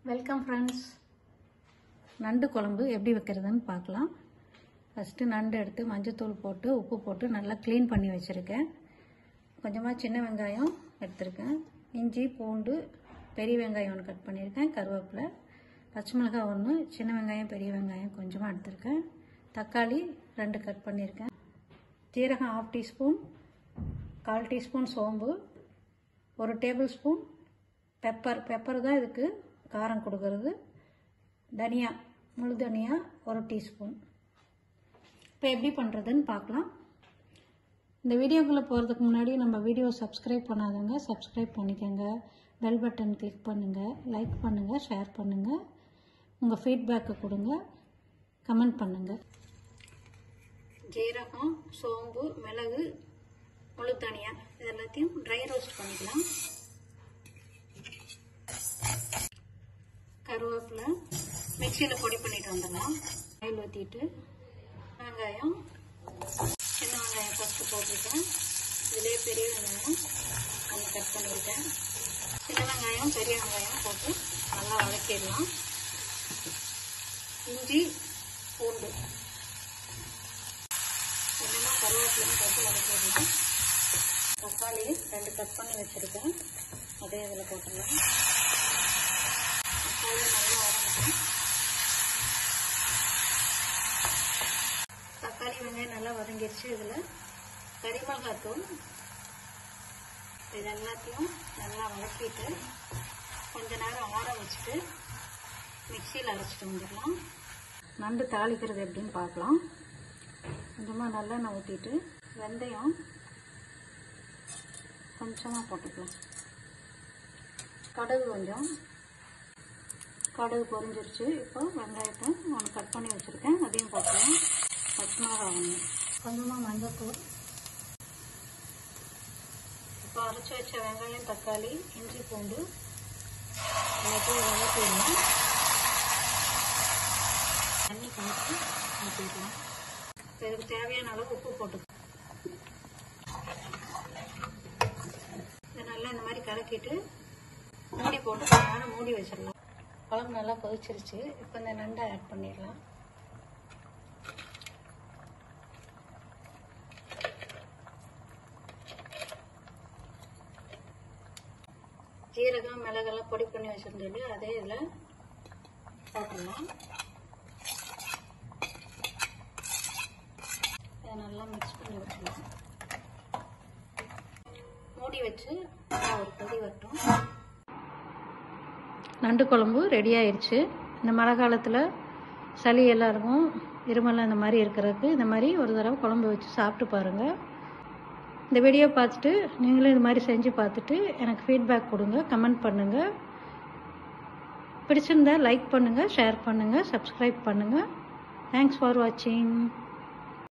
welcome friends நண்டு குழம்பு எப்படி வைக்கிறதுன்னு பார்க்கலாம் ஃபஸ்ட்டு நண்டு எடுத்து மஞ்சத்தூள் போட்டு உப்பு போட்டு நல்லா க்ளீன் பண்ணி வச்சுருக்கேன் கொஞ்சமாக சின்ன வெங்காயம் எடுத்திருக்கேன் இஞ்சி பூண்டு பெரிய வெங்காயம் ஒன்று கட் பண்ணியிருக்கேன் கருவேப்பிலை பச்சை மிளகாய் ஒன்று சின்ன வெங்காயம் பெரிய வெங்காயம் கொஞ்சமாக எடுத்திருக்கேன் தக்காளி ரெண்டு கட் பண்ணியிருக்கேன் ஜீரகம் ஆஃப் டீஸ்பூன் கால் டீஸ்பூன் சோம்பு ஒரு டேபிள் ஸ்பூன் பெப்பர் பெப்பர் தான் இதுக்கு காரம் கொடுக்கறது தனியா முழு தனியா ஒரு டீஸ்பூன் இப்போ எப்படி பண்ணுறதுன்னு பார்க்கலாம் இந்த வீடியோக்குள்ளே போகிறதுக்கு முன்னாடி நம்ம வீடியோ சப்ஸ்கிரைப் பண்ணாதவங்க சப்ஸ்கிரைப் பண்ணிக்கோங்க பெல் பட்டன் கிளிக் பண்ணுங்கள் லைக் பண்ணுங்கள் ஷேர் பண்ணுங்கள் உங்கள் ஃபீட்பேக்கை கொடுங்க கமெண்ட் பண்ணுங்கள் ஜீரகம் சோம்பு மிளகு முழு தனியா இது எல்லாத்தையும் ட்ரை ரோஸ்ட் பண்ணிக்கலாம் கருவேப்பிலை மிக்சியில் பொடி பண்ணிட்டு வந்துடலாம் ஆயில் ஊற்றிட்டு வெங்காயம் சின்ன வெங்காயம் ஃபஸ்ட்டு போட்டிருக்கேன் இதிலே பெரிய வெங்காயம் கொஞ்சம் கட் பண்ணியிருக்கேன் சின்ன வெங்காயம் பெரிய வெங்காயம் போட்டு நல்லா வதக்கிடலாம் இஞ்சி பூண்டு கொஞ்சமாக கருவேப்பிலையும் போட்டு வதக்கிடலாம் தக்காளி ரெண்டு கட் பண்ணி வச்சுருக்கேன் அதே இதில் போட்டுடலாம் தக்காளி நல்லா வதங்கட்டும் தக்காளி வெங்காயம் நல்லா வதங்கிடுச்சு இதில் கறிமிளகாத்தூள் இது எல்லாத்தையும் நல்லா வதக்கிட்டு கொஞ்ச நேரம் ஆற வச்சுட்டு மிக்சியில் அரைச்சிட்டு வந்துடலாம் நண்டு தாளிக்கிறது எப்படின்னு பார்க்கலாம் கொஞ்சமாக நல்லெண்ணெய் ஊற்றிட்டு வெந்தயம் கொஞ்சமாக போட்டுக்கலாம் கடுகு கொஞ்சம் கடுகு பொரிஞ்சிருச்சு இப்போ வெங்காயத்தை நான் கட் பண்ணி வச்சுருக்கேன் அதையும் போட்டுக்கலாம் பச்சை மிளகாய் ஒன்று கொஞ்சமாக மஞ்சத்தூள் இப்போ அரைச்சி வச்ச வெங்காயம் தக்காளி இஞ்சி பூண்டு எல்லாத்தையும் வதக்கிடணும் தண்ணி கலந்து ஊற்றிக்கலாம் இப்போ இதுக்கு தேவையான அளவு உப்பு போட்டு இதை நல்லா இந்த மாதிரி கலக்கிட்டு மூடி போட்டு கொஞ்ச நேரம் மூடி வச்சிடலாம் குழம்பு நல்லா கொதிச்சிருச்சு இப்போ இந்த நண்டை ஆட் பண்ணிடலாம் ஜீரகம் மிளகெல்லாம் பொடி பண்ணி வச்சுருந்தது அதே இதில் போட்டுடலாம் இதை நல்லா மிக்ஸ் பண்ணி வச்சிடலாம் மூடி வச்சு நல்லா ஒரு கொதி வரட்டும் நண்டு குழம்பு ரெடி ஆயிடுச்சு இந்த மழை காலத்தில் சளி எல்லாம் இருக்கும் இருமல் அந்த மாதிரி இருக்கிறதுக்கு இந்த மாதிரி ஒரு தடவை குழம்பு வச்சு சாப்பிட்டு பாருங்கள் இந்த வீடியோ பார்த்துட்டு நீங்களும் இது மாதிரி செஞ்சு பார்த்துட்டு எனக்கு ஃபீட்பேக் கொடுங்க கமெண்ட் பண்ணுங்கள் பிடிச்சிருந்தா லைக் பண்ணுங்கள் ஷேர் பண்ணுங்கள் சப்ஸ்கிரைப் பண்ணுங்கள் தேங்க்ஸ் ஃபார் வாட்சிங்